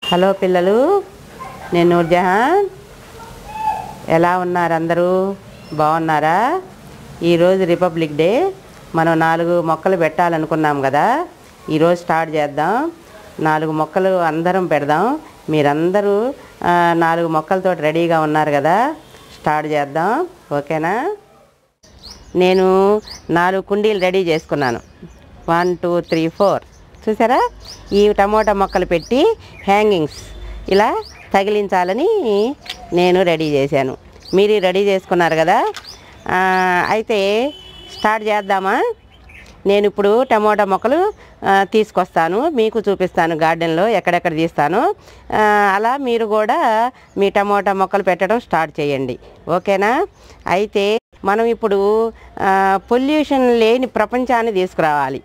hello పిల్లలు నేను నూర్జహాన్ ఎలా ఉన్నారు అందరూ బాగున్నారా ఈరోజు రిపబ్లిక్ డే మనం నాలుగు మొక్కలు పెట్టాలనుకున్నాం కదా ఈరోజు స్టార్ట్ చేద్దాం నాలుగు మొక్కలు అందరం పెడదాం మీరందరూ ఆ, నాలుగు మొక్కలతో రెడీగా ఉన్నారు కదా స్టార్ట్ చేద్దాం ఓకేనా నేను నాలుగు కుండీలు రెడీ చేసుకున్నాను వన్ టూ త్రీ ఫోర్ చూసారా ఈ టమోటా మొక్కలు పెట్టి హ్యాంగింగ్స్ ఇలా తగిలించాలని నేను రెడీ చేశాను మీరు రెడీ చేసుకున్నారు కదా ఆ, అయితే స్టార్ట్ చేద్దామా నేను ఇప్పుడు టమోటా మొక్కలు ఆ, తీసుకొస్తాను మీకు చూపిస్తాను గార్డెన్లో ఎక్కడెక్కడ తీస్తాను ఆ, అలా మీరు కూడా మీ టమోటా మొక్కలు పెట్టడం స్టార్ట్ చేయండి ఓకేనా అయితే మనం ఇప్పుడు పొల్యూషన్ లేని ప్రపంచాన్ని తీసుకురావాలి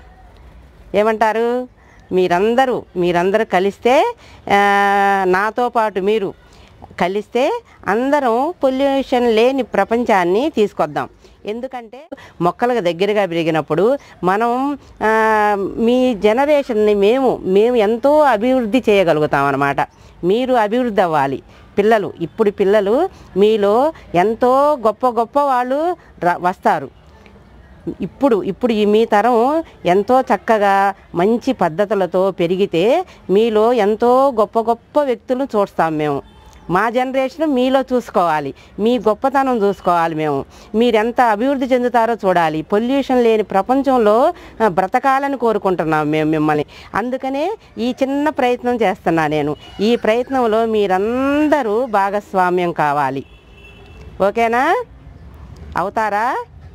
ఏమంటారు మీరందరూ మీరందరూ కలిస్తే ఆ, నాతో పాటు మీరు కలిస్తే అందరం పొల్యూషన్ లేని ప్రపంచాన్ని తీసుకొద్దాం ఎందుకంటే మొక్కలకు దగ్గరగా పెరిగినప్పుడు మనం ఆ, మీ జనరేషన్ని మేము మేము ఎంతో అభివృద్ధి చేయగలుగుతాం అన్నమాట మీరు అభివృద్ధి అవ్వాలి పిల్లలు ఇప్పుడు పిల్లలు మీలో ఎంతో గొప్ప గొప్ప వాళ్ళు ర- వస్తారు ఇప్పుడు ఇప్పుడు ఈ మీ తరం ఎంతో చక్కగా మంచి పద్ధతులతో పెరిగితే మీలో ఎంతో గొప్ప గొప్ప వ్యక్తులను చూస్తాం మేము మా జనరేషన్ మీలో చూసుకోవాలి మీ గొప్పతనం చూసుకోవాలి మేము మీరెంత అభివృద్ధి చెందుతారో చూడాలి పొల్యూషన్ లేని ప్రపంచంలో ఆ, బ్రతకాలని కోరుకుంటున్నాం మేము మిమ్మల్ని అందుకనే ఈ చిన్న ప్రయత్నం చేస్తున్నా నేను ఈ ప్రయత్నంలో మీరందరూ భాగస్వామ్యం కావాలి ఓకేనా అవుతారా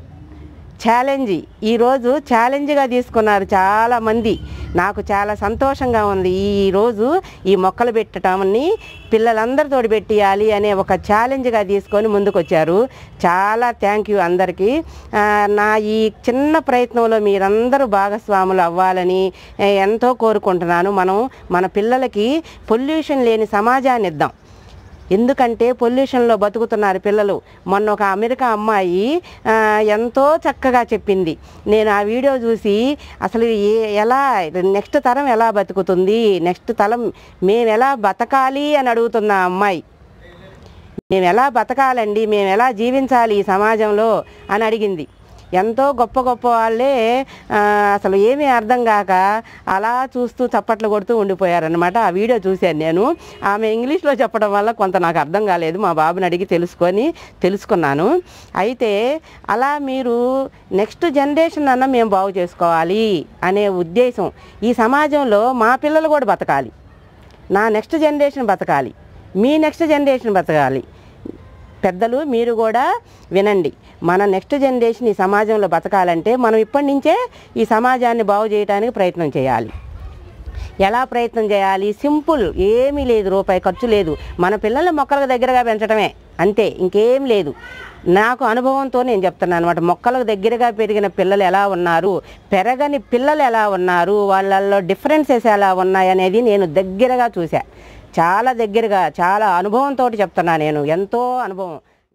ఛాలెంజ్ ఈరోజు ఛాలెంజ్గా తీసుకున్నారు చాలామంది నాకు చాలా సంతోషంగా ఉంది ఈరోజు ఈ మొక్కలు పెట్టడాన్ని పిల్లలందరితో పెట్టియాలి అనే ఒక ఛాలెంజ్గా తీసుకొని ముందుకొచ్చారు చాలా థ్యాంక్ యూ అందరికీ ఆ, నా ఈ చిన్న ప్రయత్నంలో మీరందరూ భాగస్వాములు అవ్వాలని ఏ, ఎంతో కోరుకుంటున్నాను మనం మన పిల్లలకి పొల్యూషన్ లేని సమాజాన్ని ఇద్దాం ఎందుకంటే పొల్యూషన్లో బతుకుతున్నారు పిల్లలు మొన్న ఒక అమెరికా అమ్మాయి ఆ, ఎంతో చక్కగా చెప్పింది నేను ఆ వీడియో చూసి అసలు ఏ ఎలా నెక్స్ట్ తరం ఎలా బతుకుతుంది నెక్స్ట్ తరం మేము ఎలా బతకాలి అని అడుగుతున్న ఆ అమ్మాయి మేము ఎలా బతకాలండి మేము ఎలా జీవించాలి ఈ సమాజంలో అని అడిగింది ఎంతో గొప్ప గొప్ప వాళ్ళే ఆ, అసలు ఏమీ అర్థం కాక అలా చూస్తూ చప్పట్లు కొడుతూ ఉండిపోయారనమాట ఆ వీడియో చూశాను నేను ఆమె ఇంగ్లీష్లో చెప్పడం వల్ల కొంత నాకు అర్థం కాలేదు మా బాబుని అడిగి తెలుసుకొని తెలుసుకున్నాను అయితే అలా మీరు నెక్స్ట్ జనరేషన్ అన్న మేము బాగు చేసుకోవాలి అనే ఉద్దేశం ఈ సమాజంలో మా పిల్లలు కూడా బతకాలి నా నెక్స్ట్ జనరేషన్ బతకాలి మీ నెక్స్ట్ జనరేషన్ బతకాలి పెద్దలు మీరు కూడా వినండి మన నెక్స్ట్ జనరేషన్ ఈ సమాజంలో బతకాలంటే మనం ఇప్పటి నుంచే ఈ సమాజాన్ని బాగు చేయడానికి ప్రయత్నం చేయాలి ఎలా ప్రయత్నం చేయాలి సింపుల్ ఏమీ లేదు రూపాయి ఖర్చు లేదు మన పిల్లల్ని మొక్కలకు దగ్గరగా పెంచడమే అంతే ఇంకేం లేదు నాకు అనుభవంతో నేను చెప్తున్నాను అనమాట మొక్కలకు దగ్గరగా పెరిగిన పిల్లలు ఎలా ఉన్నారు పెరగని పిల్లలు ఎలా ఉన్నారు వాళ్ళల్లో డిఫరెన్సెస్ ఎలా ఉన్నాయి అనేది నేను దగ్గరగా చూసా చాలా దగ్గరగా చాలా అనుభవంతో చెప్తున్నా నేను ఎంతో అనుభవం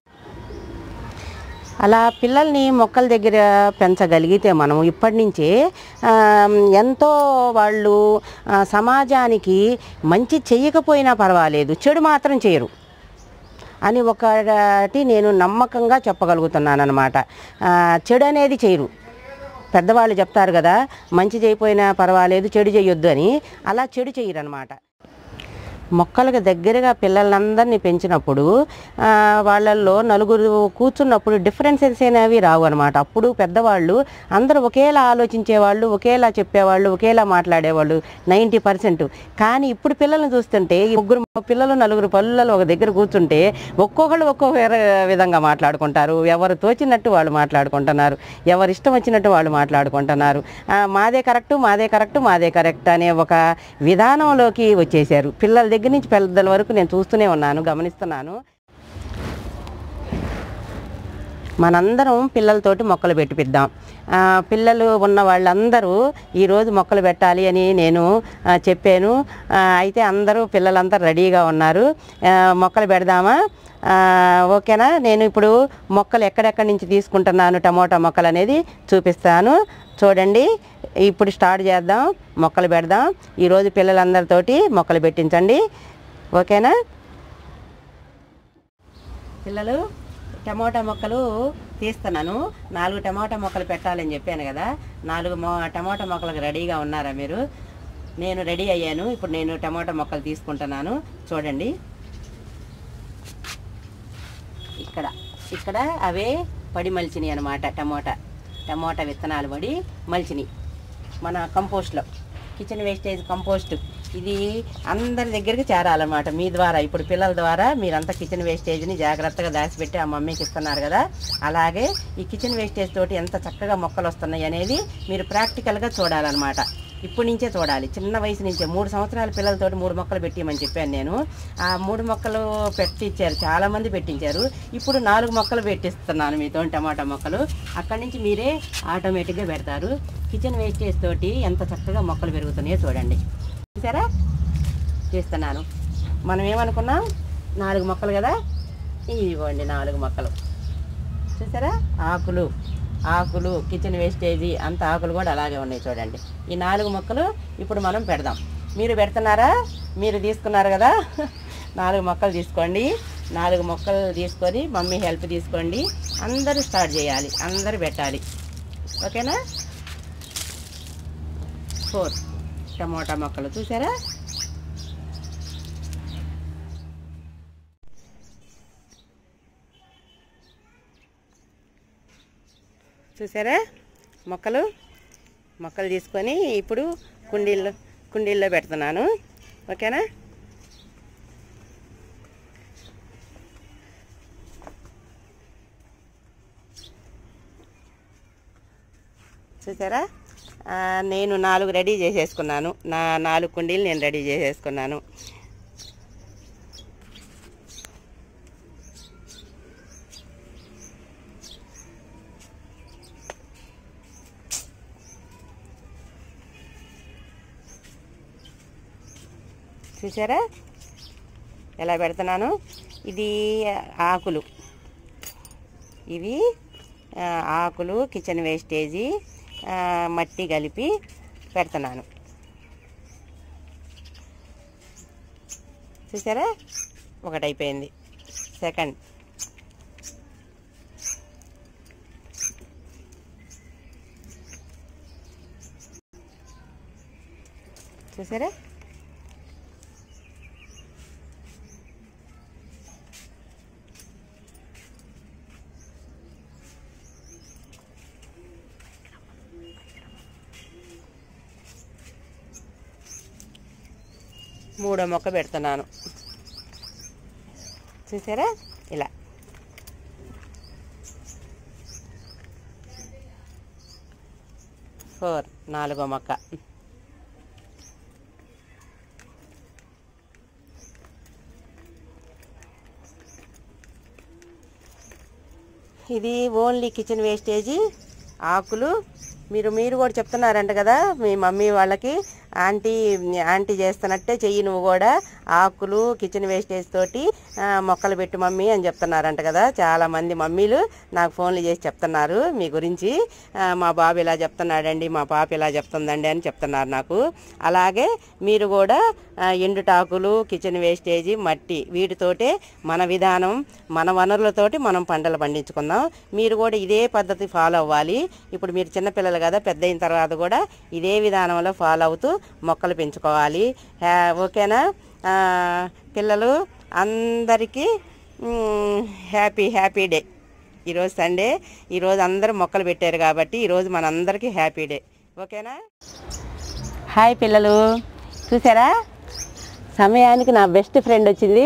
అలా పిల్లల్ని మొక్కల దగ్గర పెంచగలిగితే మనం ఇప్పటి నుంచే ఆ, ఎంతో వాళ్ళు ఆ, సమాజానికి మంచి చెయ్యకపోయినా పర్వాలేదు చెడు మాత్రం చేయరు అని ఒకటి నేను నమ్మకంగా చెప్పగలుగుతున్నాను అనమాట చెడు అనేది చేయరు పెద్దవాళ్ళు చెప్తారు కదా మంచి చేయకపోయినా పర్వాలేదు చెడు చేయొద్దు అని అలా చెడు చేయరు అనమాట మొక్కలకు దగ్గరగా పిల్లలందరినీ పెంచినప్పుడు ఆ, వాళ్ళల్లో నలుగురు కూర్చున్నప్పుడు డిఫరెన్సెస్ అనేవి రావు అనమాట అప్పుడు పెద్దవాళ్ళు అందరూ ఒకేలా ఆలోచించేవాళ్ళు ఒకేలా చెప్పేవాళ్ళు ఒకేలా మాట్లాడేవాళ్ళు నైంటీ పర్సెంట్ కానీ ఇప్పుడు పిల్లల్ని చూస్తుంటే ఈ ముగ్గురు పిల్లలు నలుగురు పిల్లలు ఒక దగ్గర కూర్చుంటే ఒక్కొక్కళ్ళు ఒక్కొక్క వేరే విధంగా మాట్లాడుకుంటారు ఎవరు తోచినట్టు వాళ్ళు మాట్లాడుకుంటున్నారు ఎవరు ఇష్టం వచ్చినట్టు వాళ్ళు మాట్లాడుకుంటున్నారు ఆ, మాదే కరెక్టు మాదే కరెక్టు మాదే కరెక్ట్ అనే ఒక విధానంలోకి వచ్చేసారు పిల్లల దగ్గర నుంచి పెద్దల వరకు నేను చూస్తూనే ఉన్నాను గమనిస్తున్నాను మనందరం పిల్లలతోటి మొక్కలు పెట్టిపిద్దాం ఆ, పిల్లలు ఉన్న వాళ్ళందరూ ఈరోజు మొక్కలు పెట్టాలి అని నేను ఆ, చెప్పాను ఆ, అయితే అందరూ పిల్లలందరూ రెడీగా ఉన్నారు ఆ, మొక్కలు పెడదామా ఆ, ఓకేనా నేను ఇప్పుడు మొక్కలు ఎక్కడెక్కడి నుంచి తీసుకుంటున్నాను టమోటా మొక్కలు అనేది చూపిస్తాను చూడండి ఇప్పుడు స్టార్ట్ చేద్దాం మొక్కలు పెడదాం ఈరోజు పిల్లలందరితోటి మొక్కలు పెట్టించండి ఓకేనా పిల్లలు టమోటా మొక్కలు తీస్తున్నాను నాలుగు టమోటా మొక్కలు పెట్టాలని చెప్పాను కదా నాలుగు మొ టమోటా మొక్కలకు రెడీగా ఉన్నారా మీరు నేను రెడీ అయ్యాను ఇప్పుడు నేను టమోటా మొక్కలు తీసుకుంటున్నాను చూడండి ఇక్కడ ఇక్కడ అవే పడి మలిచినాయి అనమాట టమోటా టమోటా విత్తనాలు పడి మలిచినాయి మన కంపోస్ట్లో కిచెన్ వేస్టేజ్ కంపోస్ట్ ఇది అందరి దగ్గరికి చేరాలన్నమాట మీ ద్వారా ఇప్పుడు పిల్లల ద్వారా మీరంతా కిచెన్ వేస్టేజ్ని జాగ్రత్తగా దాచిపెట్టి ఆ మమ్మీకి ఇస్తున్నారు కదా అలాగే ఈ కిచెన్ వేస్టేజ్ తోటి ఎంత చక్కగా మొక్కలు వస్తున్నాయి అనేది మీరు ప్రాక్టికల్గా చూడాలన్నమాట ఇప్పటి నుంచే చూడాలి చిన్న వయసు నుంచే మూడు సంవత్సరాల పిల్లలతోటి మూడు మొక్కలు పెట్టిమని చెప్పాను నేను ఆ మూడు మొక్కలు పెట్టించారు చాలామంది పెట్టించారు ఇప్పుడు నాలుగు మొక్కలు పెట్టిస్తున్నాను మీతో టమాటా మొక్కలు అక్కడి నుంచి మీరే ఆటోమేటిక్గా పెడతారు కిచెన్ వేస్టేజ్ తోటి ఎంత చక్కగా మొక్కలు పెరుగుతున్నాయో చూడండి చూసారా చేస్తున్నాను మనం ఏమనుకున్నాం నాలుగు మొక్కలు కదా ఇదిగోండి నాలుగు మొక్కలు చూసారా ఆకులు ఆకులు కిచెన్ వేస్టేజీ అంత ఆకులు కూడా అలాగే ఉన్నాయి చూడండి ఈ నాలుగు మొక్కలు ఇప్పుడు మనం పెడదాం మీరు పెడుతున్నారా మీరు తీసుకున్నారు కదా నాలుగు మొక్కలు తీసుకోండి నాలుగు మొక్కలు తీసుకొని మమ్మీ హెల్ప్ తీసుకోండి అందరూ స్టార్ట్ చేయాలి అందరూ పెట్టాలి ఓకేనా ఫోర్ టమోటా మొక్కలు చూసారా చూసారా మొక్కలు మొక్కలు తీసుకొని ఇప్పుడు కుండీల్లో కుండీల్లో పెడుతున్నాను ఓకేనా చూసారా ఆ, నేను నాలుగు రెడీ చేసేసుకున్నాను నా నాలుగు కుండీలు నేను రెడీ చేసేసుకున్నాను చూసారా ఎలా పెడుతున్నాను ఇది ఆకులు ఇవి ఆ, ఆకులు కిచెన్ వేస్టేజీ ఆ, మట్టి కలిపి పెడుతున్నాను చూసారా ఒకటి అయిపోయింది సెకండ్ చూసారా మూడో మొక్క పెడుతున్నాను చూసారా ఇలా ఫోర్ నాలుగో మొక్క ఇది ఓన్లీ కిచెన్ వేస్టేజీ ఆకులు మీరు మీరు కూడా చెప్తున్నారంట కదా మీ మమ్మీ వాళ్ళకి ఆంటీ ఆంటీ చేస్తున్నట్టే చెయ్యి నువ్వు కూడా ఆకులు కిచెన్ వేస్టేజ్ తోటి ఆ, మొక్కలు పెట్టు మమ్మీ అని చెప్తున్నారంట కదా చాలా మంది మమ్మీలు నాకు ఫోన్లు చేసి చెప్తున్నారు మీ గురించి ఆ, మా బాబు ఇలా చెప్తున్నాడండి మా పాప ఇలా చెప్తుందండి అని చెప్తున్నారు నాకు అలాగే మీరు కూడా ఆ, ఎండుటాకులు కిచెన్ వేస్టేజీ మట్టి వీటితోటే మన విధానం మన వనరులతోటి మనం పంటలు పండించుకుందాం మీరు కూడా ఇదే పద్ధతి ఫాలో అవ్వాలి ఇప్పుడు మీరు చిన్నపిల్లలు కదా పెద్ద అయిన తర్వాత కూడా ఇదే విధానంలో ఫాలో అవుతూ మొక్కలు పెంచుకోవాలి హ్యా- ఓకేనా ఆ, పిల్లలు అందరికీ మ్, హ్యాపీ హ్యాపీ డే ఈరోజు సండే ఈరోజు అందరూ మొక్కలు పెట్టారు కాబట్టి ఈరోజు మనందరికీ హ్యాపీ డే ఓకేనా హాయ్ పిల్లలు చూసారా సమయానికి నా బెస్ట్ ఫ్రెండ్ వచ్చింది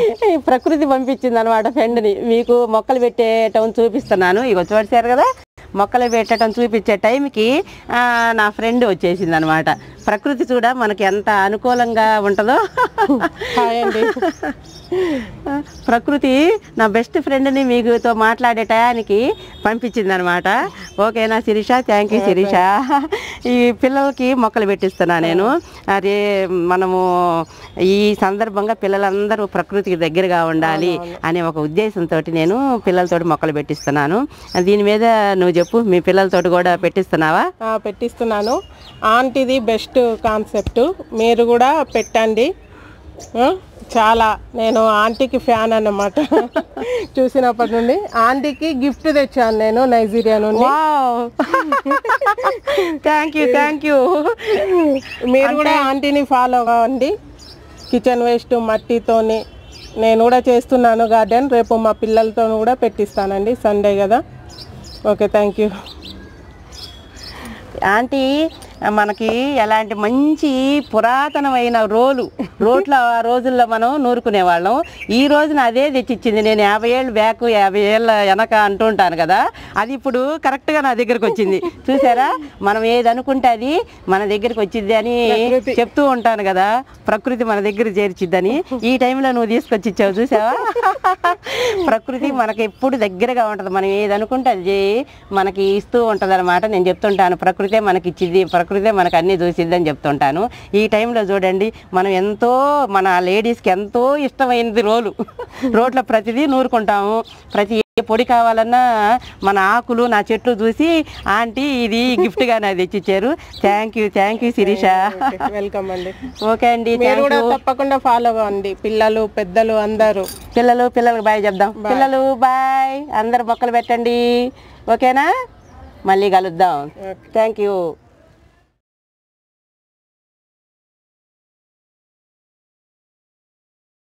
ప్రకృతి పంపించింది అనమాట ఫ్రెండ్ని మీకు మొక్కలు పెట్టేయటం చూపిస్తున్నాను ఇగో చూసారు కదా మొక్కలు పెట్టడం చూపించే టైంకి ఆ, నా ఫ్రెండ్ వచ్చేసింది అనమాట ప్రకృతి చూడ మనకి ఎంత అనుకూలంగా ఉంటుందో హాయ్ అండి ప్రకృతి నా బెస్ట్ ఫ్రెండ్ని మీతో మాట్లాడే టయానికి పంపించింది అనమాట ఓకేనా శిరీష థ్యాంక్ యూ శిరీష ఈ పిల్లలకి మొక్కలు పెట్టిస్తున్నా నేను అదే మనము ఈ సందర్భంగా పిల్లలందరూ ప్రకృతికి దగ్గరగా ఉండాలి అనే ఒక ఉద్దేశంతో నేను పిల్లలతోటి మొక్కలు పెట్టిస్తున్నాను దీని మీద నువ్వు చెప్పు మీ పిల్లలతోటి కూడా పెట్టిస్తున్నావా ఆ, పెట్టిస్తున్నాను ఆంటీది బెస్ట్ కాన్సెప్ట్ మీరు కూడా పెట్టండి ఆ, చాలా నేను ఆంటీకి ఫ్యాన్ అన్నమాట చూసినప్పటి నుండి ఆంటీకి గిఫ్ట్ తెచ్చాను నేను నైజీరియా నుండి wow thank you thank you మీరు కూడా ఆంటీని ఫాలో అవ్వండి కిచెన్ వేస్ట్ మట్టితోని నేను కూడా చేస్తున్నాను గార్డెన్ రేపు మా పిల్లలతో కూడా పెట్టిస్తానండి సండే కదా ఓకే థ్యాంక్ యూ ఆంటీ మనకి ఎలాంటి మంచి పురాతనమైన రోలు రోట్లో ఆ రోజుల్లో మనం నూరుకునే వాళ్ళం ఈ రోజున అదే తెచ్చిచ్చింది నేను యాభై ఏళ్ళు బ్యాక్ యాభై ఏళ్ళ వెనక అంటుంటాను కదా అది ఇప్పుడు కరెక్ట్గా నా దగ్గరకు వచ్చింది చూసారా మనం ఏది అనుకుంటే అది మన దగ్గరికి వచ్చింది అని చెప్తూ ఉంటాను కదా ప్రకృతి మన దగ్గర చేర్చిద్దని ఈ టైంలో నువ్వు తీసుకొచ్చి ఇచ్చావు చూసావా ప్రకృతి మనకి ఎప్పుడు దగ్గరగా ఉంటుంది మనం ఏది అనుకుంటే అది మనకి ఇస్తూ ఉంటుంది అనమాట నేను చెప్తుంటాను ప్రకృతే మనకి ఇచ్చింది ప్రకృతే మనకు అన్ని చూసిద్ది అని చెప్తుంటాను ఈ టైంలో చూడండి మనం ఎంతో మన లేడీస్కి ఎంతో ఇష్టమైనది రోలు రోడ్లో ప్రతిదీ నూరుకుంటాము ప్రతి ఏ పొడి కావాలన్నా మన ఆకులు నా చెట్లు చూసి ఆంటీ ఇది గిఫ్ట్గా నాకు తెచ్చిచ్చారు thank you thank you Sirisha welcome అండి ఓకే అండి మీరు థ్యాంక్ కూడా యూ తప్పకుండా ఫాలో అవ్వండి పిల్లలు పెద్దలు అందరూ పిల్లలు పిల్లలకు బాయ్ చెప్దాం పిల్లలు బాయ్ అందరు మొక్కలు పెట్టండి ఓకేనా మళ్ళీ కలుద్దాం థ్యాంక్ యూ